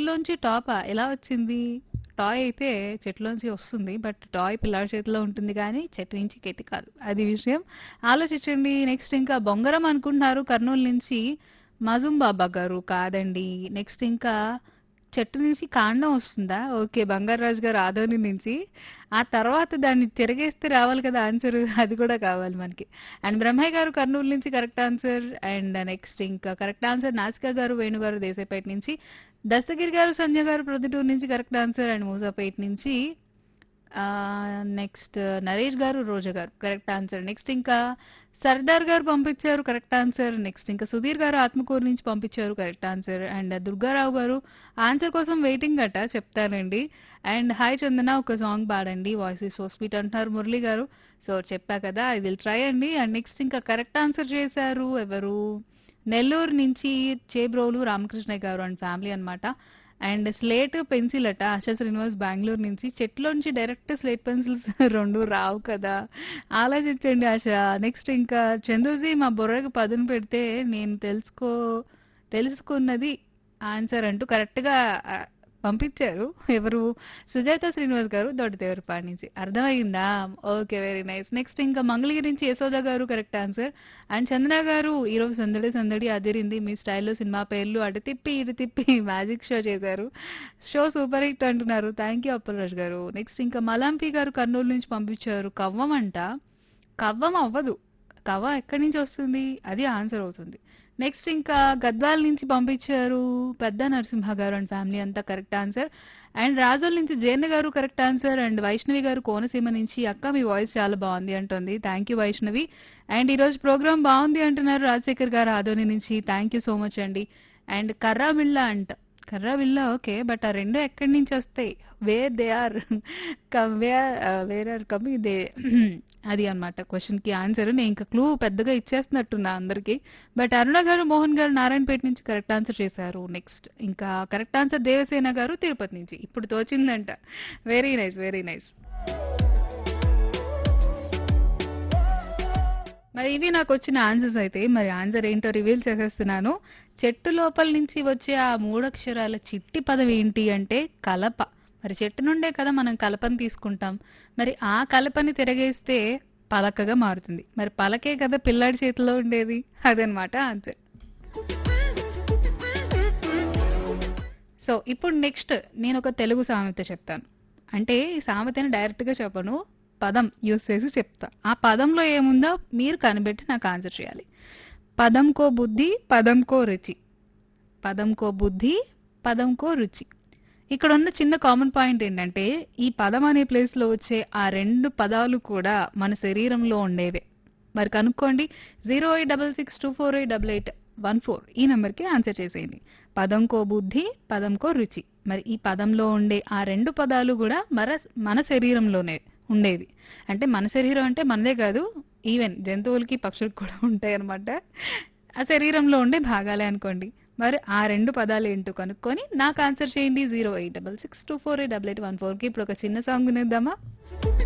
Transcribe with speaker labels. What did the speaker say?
Speaker 1: చెట్టులోంచి టాపా ఎలా వచ్చింది టాయ్ అయితే చెట్టులోంచి వస్తుంది బట్ టాయ్ పిల్లాడి చేతిలో ఉంటుంది కానీ చెట్టు నుంచి కెత్తి కాదు అది విషయం ఆలోచించండి నెక్స్ట్ ఇంకా బొంగరం అనుకుంటున్నారు కర్నూలు నుంచి మజుం బాబా గారు కాదండి నెక్స్ట్ ఇంకా చెట్టు నుంచి కాండం వస్తుందా ఓకే బంగారాజు గారు ఆదోని నుంచి ఆ తర్వాత దాన్ని తిరగేస్తే రావాలి కదా ఆన్సర్ అది కూడా కావాలి మనకి అండ్ బ్రహ్మయ్య గారు కర్నూలు నుంచి కరెక్ట్ ఆన్సర్ అండ్ నెక్స్ట్ ఇంకా కరెక్ట్ ఆన్సర్ నాసికా గారు వేణు గారు దేశాపేట నుంచి దస్తగిరి గారు సంజయ్ గారు ప్రొద్దుటూరు నుంచి కరెక్ట్ ఆన్సర్ అండ్ మూసాపేట నుంచి నెక్స్ట్ నరేష్ గారు రోజా గారు కరెక్ట్ ఆన్సర్ నెక్స్ట్ ఇంకా సర్దార్ గారు పంపించారు కరెక్ట్ ఆన్సర్ నెక్స్ట్ ఇంకా సుధీర్ గారు ఆత్మకూరు నుంచి పంపించారు కరెక్ట్ ఆన్సర్ అండ్ దుర్గారావు గారు ఆన్సర్ కోసం వెయిటింగ్ అట చెప్తానండి అండ్ హాయ్ చందన ఒక సాంగ్ పాడండి వాయిస్ ఇస్ సో స్వీట్ అంటున్నారు మురళి గారు సో చెప్పా కదా ఐ విల్ ట్రై అండి అండ్ నెక్స్ట్ ఇంకా కరెక్ట్ ఆన్సర్ చేశారు ఎవరు నెల్లూరు నుంచి చేబ్రోలు రామకృష్ణయ్య గారు అండ్ ఫ్యామిలీ అన్నమాట అండ్ స్లేట్ పెన్సిల్ అట ఆశా శ్రీనివాస్ బెంగళూరు నుంచి చెట్లోంచి డైరెక్ట్ స్లేట్ పెన్సిల్స్ రెండు రావు కదా ఆలోచించండి ఆశ నెక్స్ట్ ఇంకా చందుజీ మా బుర్రకు పదును పెడితే నేను తెలుసుకో తెలుసుకున్నది ఆన్సర్ అంటూ కరెక్ట్గా ఆ, పంపించారు ఎవరు సుజాత శ్రీనివాస్ గారు దొడ్డదేవరపాడి నుంచి అర్థమైందా ఓకే వెరీ నైస్ నెక్స్ట్ ఇంకా మంగళగిరి నుంచి యశోద గారు కరెక్ట్ ఆన్సర్ అండ్ చందన గారు ఈరోజు సందడి సందడి అదిరింది మీ స్టైల్లో సినిమా పేర్లు అటు తిప్పి ఇటు తిప్పి మ్యాజిక్ షో చేశారు షో సూపర్ హిట్ అంటున్నారు thank you Appalaraj garu next ఇంకా మలాంపి గారు కర్నూలు నుంచి పంపించారు కవ్వం అంట కవ్వం అవ్వదు కవ్వ ఎక్కడి నుంచి వస్తుంది అది ఆన్సర్ అవుతుంది నెక్స్ట్ ఇంకా గద్వాల నుంచి పంపించారు పెద్ద నరసింహ గారు అండ్ ఫ్యామిలీ అంతా కరెక్ట్ ఆన్సర్ అండ్ రాజోల్ నుంచి జయన్న గారు కరెక్ట్ ఆన్సర్ అండ్ వైష్ణవి గారు కోనసీమ నుంచి అక్క మీ వాయిస్ చాలా బాగుంది అంటుంది థ్యాంక్ యూ వైష్ణవి అండ్ ఈరోజు ప్రోగ్రామ్ బాగుంది అంటున్నారు రాజశేఖర్ గారు ఆదోని నుంచి థ్యాంక్ యూ సో మచ్ అండి అండ్ కర్రా బిళ్ళ అంట కర్రా బిళ్ళ ఓకే బట్ ఆ రెండు ఎక్కడి నుంచి వస్తాయి where they are where where are coming they అది అన్నమాట క్వశ్చన్ కి ఆన్సర్ నేను ఇంకా క్లూ పెద్దగా ఇచ్చేస్తున్నట్టున్నా అందరికి బట్ అరుణ గారు మోహన్ గారు నారాయణపేట నుంచి కరెక్ట్ ఆన్సర్ చేశారు నెక్స్ట్ ఇంకా కరెక్ట్ ఆన్సర్ దేవసేన గారు తిరుపతి నుంచి ఇప్పుడు తోచిందంట వెరీ నైస్ వెరీ నైస్ మరి ఇవి నాకు వచ్చిన ఆన్సర్స్ అయితే మరి ఆన్సర్ ఏంటో రివీల్ చేసేస్తున్నాను చెట్టు లోపల నుంచి వచ్చే ఆ మూడక్షరాల చిట్టి పదం ఏంటి అంటే కలప మరి చెట్టు నుండే కదా మనం కలపని తీసుకుంటాం మరి ఆ కలపని తిరగేస్తే పలకగా మారుతుంది మరి పలకే కదా పిల్లాడి చేతిలో ఉండేది అదనమాట ఆన్సర్ సో ఇప్పుడు నెక్స్ట్ నేను ఒక తెలుగు సామెత చెప్తాను అంటే ఈ సామెతని డైరెక్ట్గా చెప్పను పదం యూస్ చేసి చెప్తా ఆ పదంలో ఏముందో మీరు కనిపెట్టి నాకు ఆన్సర్ చేయాలి పదంకో బుద్ధి పదంకో రుచి పదంకో బుద్ధి పదంకో రుచి ఇక్కడ ఉన్న చిన్న కామన్ పాయింట్ ఏంటంటే ఈ పదం అనే ప్లేస్ లో వచ్చే ఆ రెండు పదాలు కూడా మన శరీరంలో ఉండేవే మరి కనుక్కోండి zero eight double six two four eight double eight one four ఈ నెంబర్కి ఆన్సర్ చేసేయండి పదంకో బుద్ధి పదంకో రుచి మరి ఈ పదంలో ఉండే ఆ రెండు పదాలు కూడా మన మన శరీరంలోనే ఉండేవి అంటే మన శరీరం అంటే మనదే కాదు ఈవెన్ జంతువులకి పక్షులకు కూడా ఉంటాయి అనమాట ఆ శరీరంలో ఉండే భాగాలే అనుకోండి మరి ఆ రెండు పదాలు ఏంటో కనుక్కొని నాకు ఆన్సర్ చేయండి zero eight double six two four eight double eight one ఫోర్కి ఇప్పుడు ఒక చిన్న సాంగ్ వినేద్దామా